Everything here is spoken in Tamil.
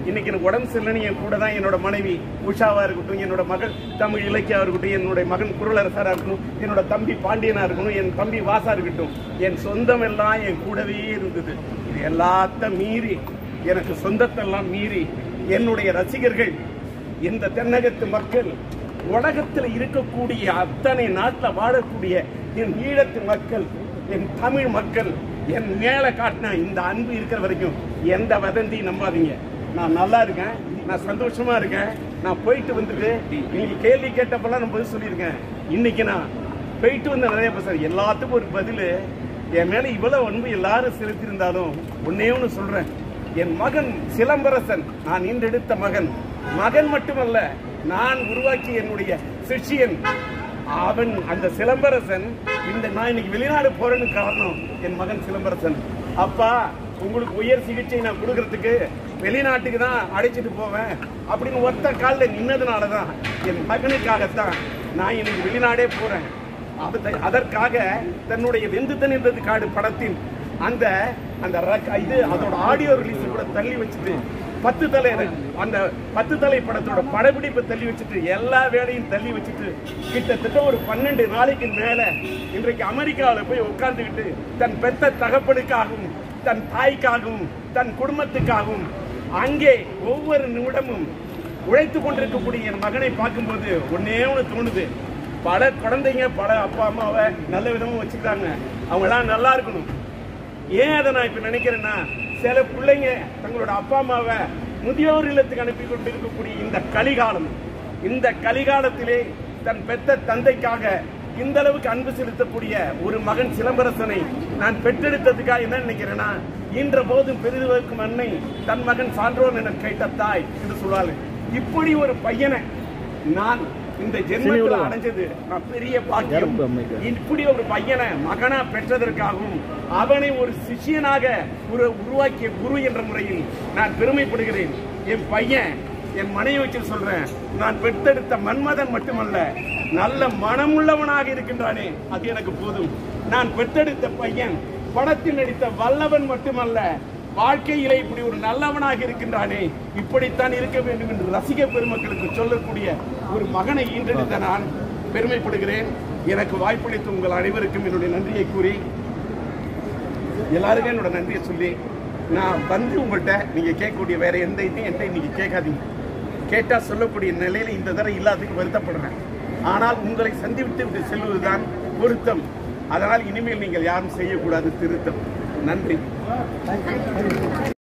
இன்னைக்கு எனக்கு உடம்பு சரியில்லைன்னு என் கூட தான் என்னோட மனைவி உஷாவா இருக்கட்டும் என்னோட மகள் தமிழ் இலக்கியா இருக்கட்டும் என்னுடைய மகன் குரலரசரா இருக்கட்டும் என்னோட தம்பி பாண்டியனா இருக்கணும் என் தம்பி வாசா இருக்கட்டும் என் சொந்தம் எல்லாம் என் கூடவே இருந்தது இது எல்லாத்த மீறி எனக்கு சொந்தத்தெல்லாம் மீறி என்னுடைய ரசிகர்கள் இந்த தென்னகத்து மக்கள் உலகத்தில் இருக்கக்கூடிய அத்தனை நாட்டில் வாழக்கூடிய என் ஈழத்து மக்கள் என் தமிழ் மக்கள் என் மேல காட்டின இந்த அன்பு இருக்கிற வரைக்கும் எந்த வதந்தியும் நம்பாதீங்க நான் நல்லா இருக்கேன் நான் சந்தோஷமா இருக்கேன் நான் போயிட்டு வந்துட்டு நீங்க கேள்வி கேட்டப்பெல்லாம் நான் பதில் சொல்லியிருக்கேன் இன்னைக்கு நான் போயிட்டு வந்த நிறைய பேசுறேன் எல்லாத்துக்கும் ஒரு பதில் என் மேல இவ்வளவு அன்பு எல்லாரும் செலுத்தியிருந்தாலும் ஒன்னே ஒன்று சொல்றேன் என் மகன் சிலம்பரசன் நான் ஈன்றெடுத்த மகன் மகன் மட்டுமல்ல நான் உருவாக்கிய என்னுடைய சிஷ்யன் அவன் அந்த சிலம்பரசன் இந்த நான் இன்னைக்கு வெளிநாடு போறேன்னு காரணம் என் மகன் சிலம்பரசன் அப்பா உங்களுக்கு உயர் சிகிச்சை நான் கொடுக்கறதுக்கு வெளிநாட்டுக்கு தான் அழைச்சிட்டு போவேன் அப்படின்னு ஒத்த காலில் நின்னதுனால தான் என் மகனுக்காகத்தான் நான் இன்னைக்கு வெளிநாடே போறேன் அது- அதற்காக தன்னுடைய வெந்து தனிந்தது காடு படத்தின் அந்த அந்த ரக- இது அதோட ஆடியோ ரிலீஸ் கூட தள்ளி வச்சுட்டு பத்து தலை அந்த பத்து தலை படத்தோட படப்பிடிப்பை தள்ளி வச்சுட்டு எல்லா வேலையும் தள்ளி வச்சுட்டு கிட்டத்தட்ட ஒரு பன்னெண்டு நாளைக்கு மேல இன்றைக்கு அமெரிக்காவில் போய் உட்கார்ந்துக்கிட்டு தன் பெத்த தகப்பனுக்காகவும் தன் தாய்க்காகவும் தன் குடும்பத்துக்காகவும் அங்கே ஒவ்வொரு நிமிடமும் உழைத்து கொண்டிருக்கக்கூடிய என் மகனை பார்க்கும்போது ஒன்னே ஒன்று தோணுது பல குழந்தைங்க பல அப்பா அம்மாவை நல்ல விதமா வச்சுக்கிறாங்க அவங்க எல்லாம் நல்லா இருக்கணும் ஏன் அதை நான் இப்ப நினைக்கிறேன்னா சில பிள்ளைங்க தங்களோட அப்பா அம்மாவை முதியோர் இல்லத்துக்கு அனுப்பி கொண்டு இருக்கக்கூடிய இந்த கலிகாலம் இந்த கலிகாலத்திலே தன் பெத்த தந்தைக்காக இந்த அளவுக்கு அன்பு செலுத்தக்கூடிய ஒரு மகன் சிலம்பரசனை நான் பெற்றெடுத்ததுக்காக என்ன நினைக்கிறேன்னா ஈன்ற போதும் பெரிதுவர்க்கும் அன்னை தன் மகன் சான்றோன் என கேட்ட தாய் என்று சொல்வாரு இப்படி ஒரு பையனை நான் இந்த ஜென்மத்தில் அடைஞ்சது நான் பெரிய பாக்கியம் இப்படி ஒரு பையனை மகனா பெற்றதற்காகவும் அவனை ஒரு சிஷியனாக ஒரு உருவாக்கிய குரு என்ற முறையில் நான் பெருமைப்படுகிறேன் என் பையன் என் மனைவி வச்சு சொல்றேன் நான் பெற்றெடுத்த மன்மதன் மட்டுமல்ல நல்ல மனமுள்ளவனாக இருக்கின்றானே அது எனக்கு போதும் நான் பெற்றெடுத்த பையன் படத்தில் நடித்த வல்லவன் மட்டுமல்ல வாழ்க்கையிலே இப்படி ஒரு நல்லவனாக இருக்கின்றானே இப்படித்தான் இருக்க வேண்டும் என்று ரசிக பெருமக்களுக்கு சொல்லக்கூடிய ஒரு மகனை ஈன்றெடுத்த நான் பெருமைப்படுகிறேன் எனக்கு வாய்ப்பளித்த உங்கள் அனைவருக்கும் என்னுடைய நன்றியை கூறி எல்லாருக்கும் என்னோட நன்றியை சொல்லி நான் வந்து உங்கள்கிட்ட நீங்க கேட்கக்கூடிய வேற எந்த இதையும் என்கிட்ட இன்னைக்கு கேட்காதீங்க கேட்டா சொல்லக்கூடிய நிலையில இந்த தடவை இல்லாததுக்கு வருத்தப்படுறேன் ஆனால் உங்களை சந்தித்து விட்டு செல்வதுதான் பொருத்தம் அதனால் இனிமேல் நீங்கள் யாரும் செய்யக்கூடாது திருத்தம் நன்றி